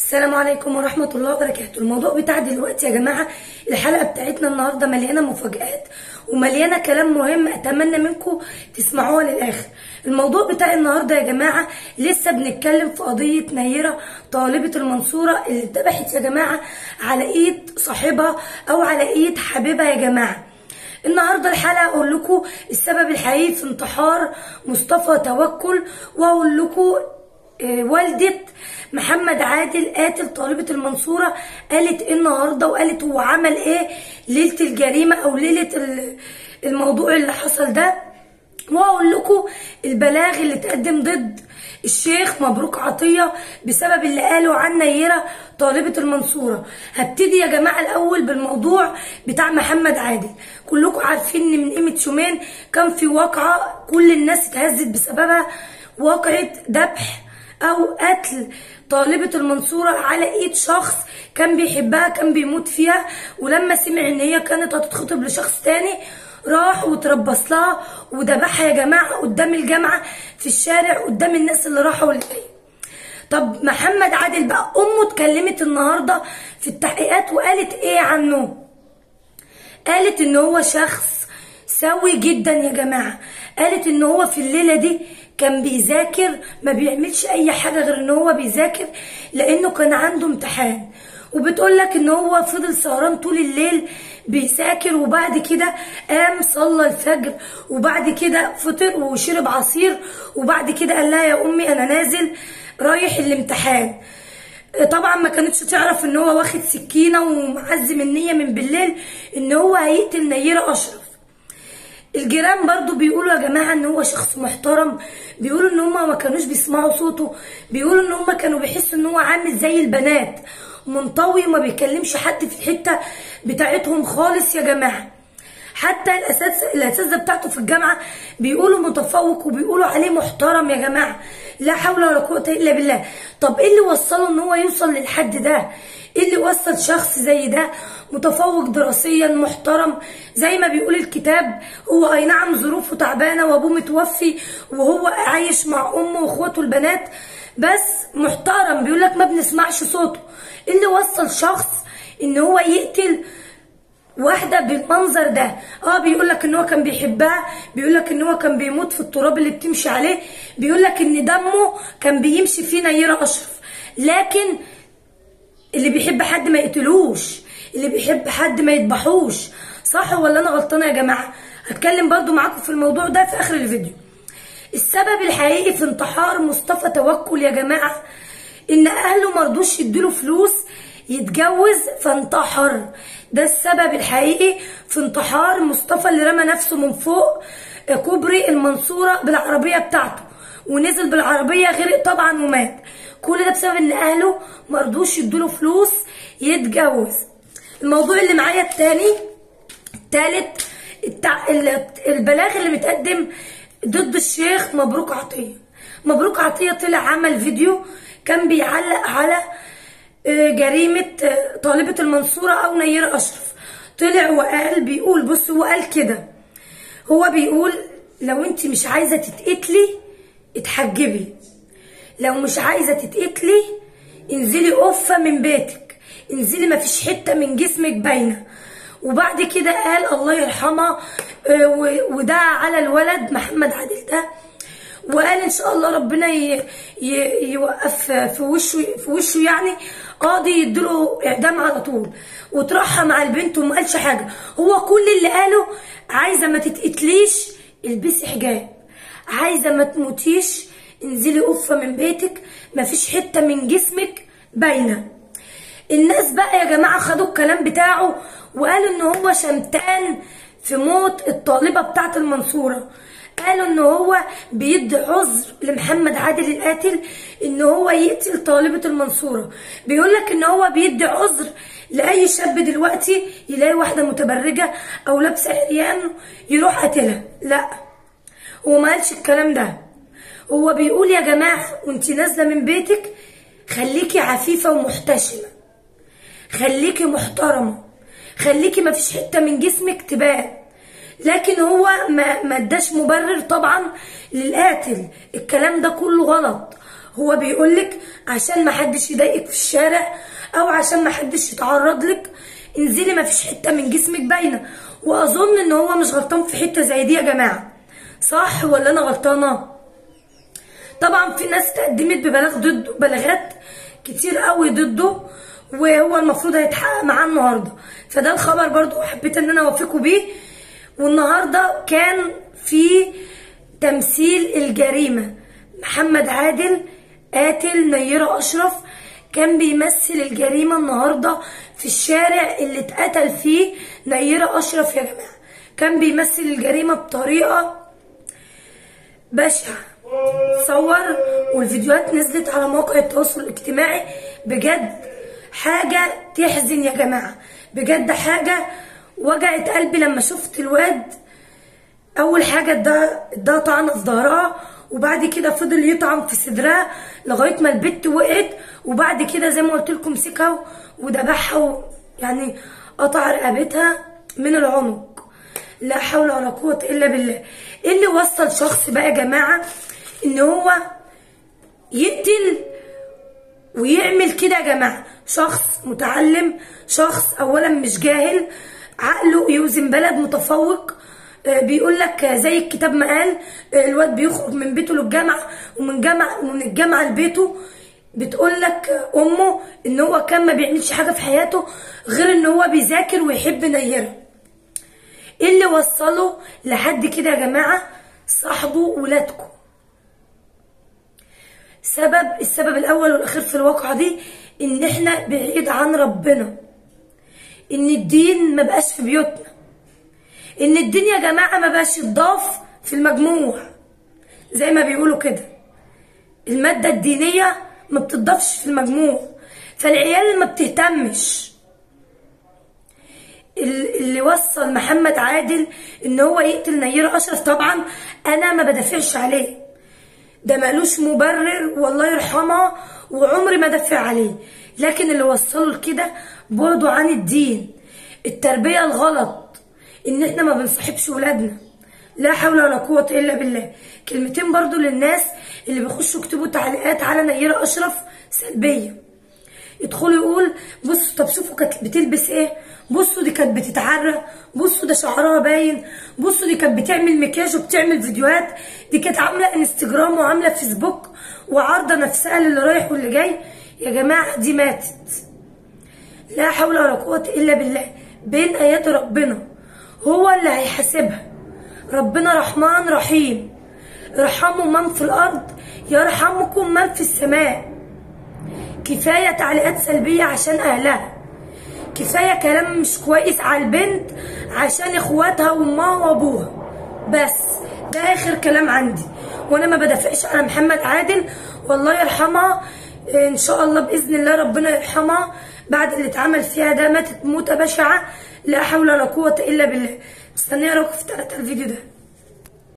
السلام عليكم ورحمة الله وبركاته الموضوع بتاع دلوقتي يا جماعة الحلقة بتاعتنا النهاردة مليانة مفاجآت ومليانة كلام مهم أتمنى منكم تسمعوها للآخر الموضوع بتاع النهاردة يا جماعة لسه بنتكلم في قضية نيرة طالبة المنصورة اللي اتذبحت يا جماعة على إيد صاحبها أو على إيد حبيبها يا جماعة النهارده الحلقه اقول لكم السبب الحقيقي في انتحار مصطفى توكل واقول لكم آه، والدة محمد عادل قاتل طالبة المنصورة قالت ايه النهارده وقالت هو عمل ايه ليلة الجريمة او ليلة ال- الموضوع اللي حصل ده واقول لكم البلاغ اللي اتقدم ضد الشيخ مبروك عطية بسبب اللي قاله عن نيرة طالبة المنصورة هبتدي يا جماعة الأول بالموضوع بتاع محمد عادل كلكم عارفين ان من قيمة يومين كان في واقعة كل الناس اتهزت بسببها واقعة ذبح او قتل طالبة المنصورة على ايد شخص كان بيحبها كان بيموت فيها ولما سمع ان هي كانت هتتخطب لشخص تاني راح وتربص لها وذبحها يا جماعة قدام الجامعة في الشارع قدام الناس اللي راحوا واللي جايه طب محمد عادل بقى امه اتكلمت النهارده في التحقيقات وقالت ايه عنه قالت ان هو شخص سوي جدا يا جماعة قالت ان هو في الليلة دي كان بيذاكر ما بيعملش اي حاجة غير ان هو بيذاكر لانه كان عنده امتحان وبتقول لك ان هو فضل سهران طول الليل بيذاكر وبعد كده قام صلى الفجر وبعد كده فطر وشرب عصير وبعد كده قال لها يا امي انا نازل رايح الامتحان طبعا ما كانتش تعرف ان هو واخد سكينه ومعزم النيه من بالليل ان هو هيقتل نيره اشرف الجيران برضو بيقولوا يا جماعه ان هو شخص محترم بيقولوا ان هما ما كانوش بيسمعوا صوته بيقولوا ان هما كانوا بيحسوا ان هو عامل زي البنات منطوي وما بيكلمش حد في الحته بتاعتهم خالص يا جماعه حتى الاساس الاساتذه بتاعته في الجامعه بيقولوا متفوق وبيقولوا عليه محترم يا جماعه لا حول ولا قوه الا بالله طب ايه اللي وصله ان هو يوصل للحد ده ايه اللي وصل شخص زي ده متفوق دراسيا محترم زي ما بيقول الكتاب هو اي نعم ظروفه تعبانه وابوه متوفي وهو عايش مع امه واخواته البنات بس محترم بيقول لك ما بنسمعش صوته ايه اللي وصل شخص ان هو يقتل واحده بالمنظر ده اه بيقول لك ان هو كان بيحبها بيقول لك ان هو كان بيموت في التراب اللي بتمشي عليه بيقول لك ان دمه كان بيمشي فيه نيره اشرف لكن اللي بيحب حد ما يقتلوش اللي بيحب حد ما يذبحوش صح ولا انا غلطانه يا جماعه هتكلم برضو معاكم في الموضوع ده في اخر الفيديو السبب الحقيقي في انتحار مصطفى توكل يا جماعه ان اهله مرضوش يديله فلوس يتجوز فانتحر ده السبب الحقيقي في انتحار مصطفى اللي رمى نفسه من فوق كوبري المنصورة بالعربية بتاعته ونزل بالعربية غرق طبعا ومات كل ده بسبب ان اهله مرضوش يدوله فلوس يتجوز الموضوع اللي معايا التاني التالت التع... ال- البلاغ اللي متقدم ضد الشيخ مبروك عطية مبروك عطية طلع عمل فيديو كان بيعلق على آه، جريمة آه، طالبة المنصورة أو نيرة أشرف طلع وقال بيقول بص هو قال كده هو بيقول لو انت مش عايزة تتقتلي اتحجبي لو مش عايزة تتقتلي انزلي قفة من بيتك انزلي مفيش حتة من جسمك باينة وبعد كده قال الله يرحمها آه، و- ودعا على الولد محمد عادل ده وقال ان شاء الله ربنا ي... ي... يوقف في وشه في وشه يعني قاضي يديله اعدام على طول وترحم على البنت وما قالش حاجه هو كل اللي قاله عايزه ما تتقتليش البسي حجاب عايزه ما تموتيش انزلي قفه من بيتك مفيش حته من جسمك باينه الناس بقى يا جماعة خدوا الكلام بتاعه وقالوا ان هو شمتان في موت الطالبة بتاعت المنصورة قالوا ان هو بيدي عذر لمحمد عادل القاتل ان هو يقتل طالبة المنصورة بيقول لك ان هو بيدي عذر لاي شاب دلوقتي يلاقي واحدة متبرجة او لابسة عريان يروح قاتلها لا هو ما قالش الكلام ده هو بيقول يا جماعة وانت نازلة من بيتك خليكي عفيفة ومحتشمة خليكي محترمة خليكي ما فيش حتة من جسمك تبان لكن هو ما ما اداش مبرر طبعا للقاتل الكلام ده كله غلط هو بيقولك عشان ما حدش يضايقك في الشارع او عشان ما حدش يتعرض لك انزلي ما فيش حته من جسمك باينه واظن ان هو مش غلطان في حته زي دي يا جماعه صح ولا انا غلطانه طبعا في ناس تقدمت ببلاغ ضده بلاغات كتير قوي ضده وهو المفروض هيتحقق معاه النهارده فده الخبر برضو حبيت ان انا اوافقكم بيه والنهارده كان في تمثيل الجريمه محمد عادل قاتل نيرة اشرف كان بيمثل الجريمه النهارده في الشارع اللي اتقتل فيه نيرة اشرف يا جماعه كان بيمثل الجريمه بطريقه بشعه صور والفيديوهات نزلت على مواقع التواصل الاجتماعي بجد حاجة تحزن يا جماعة بجد حاجة وجعت قلبي لما شفت الواد أول حاجة اداها اداها طعنة في ظهرها وبعد كده فضل يطعن في صدرها لغاية ما البت وقعت وبعد كده زي ما قلت لكم مسكها وذبحها يعني قطع رقبتها من العنق لا حول ولا قوة إلا بالله إيه اللي وصل شخص بقى يا جماعة إن هو يقتل ويعمل كده يا جماعة شخص متعلم شخص أولا مش جاهل عقله يوزن بلد متفوق آه، بيقول لك زي الكتاب ما قال آه، الواد بيخرج من بيته للجامعة ومن جامعة ومن الجامعة لبيته بتقول لك أمه إن هو كان ما بيعملش حاجة في حياته غير إن هو بيذاكر ويحب نيرة ايه اللي وصله لحد كده يا جماعه صاحبوا ولادكم سبب السبب الاول والاخير في الواقعه دي ان احنا بعيد عن ربنا ان الدين ما بقاش في بيوتنا ان الدين يا جماعه ما بقاش يتضاف في المجموع زي ما بيقولوا كده الماده الدينيه ما بتضافش في المجموع فالعيال ما بتهتمش اللي وصل محمد عادل ان هو يقتل نيرة اشرف طبعا انا ما بدافعش عليه ده مالوش مبرر والله يرحمها وعمري ما دافع عليه لكن اللي وصله لكده بعده عن الدين التربية الغلط ان احنا ما بنصاحبش ولادنا لا حول ولا قوة الا بالله كلمتين برضو للناس اللي بيخشوا يكتبوا تعليقات على نيرة اشرف سلبية يدخلوا يقول بصوا طب شوفوا كانت بتلبس ايه بصوا دي كانت بتتعرى بصوا ده شعرها باين بصوا دي كانت بتعمل مكياج وبتعمل فيديوهات دي كانت عامله انستجرام وعامله فيسبوك وعارضه نفسها للي رايح واللي جاي يا جماعه دي ماتت لا حول ولا قوه الا بالله بين ايات ربنا هو اللي هيحاسبها ربنا رحمن رحيم ارحموا من في الارض يرحمكم من في السماء كفايه تعليقات سلبيه عشان اهلها كفايه كلام مش كويس على البنت عشان اخواتها وامها وابوها بس ده اخر كلام عندي وانا ما بدافعش على محمد عادل والله يرحمها ان شاء الله باذن الله ربنا يرحمها بعد اللي اتعمل فيها ده ماتت موته بشعه لا حول ولا قوه الا بالله مستنيه رايكم في الفيديو ده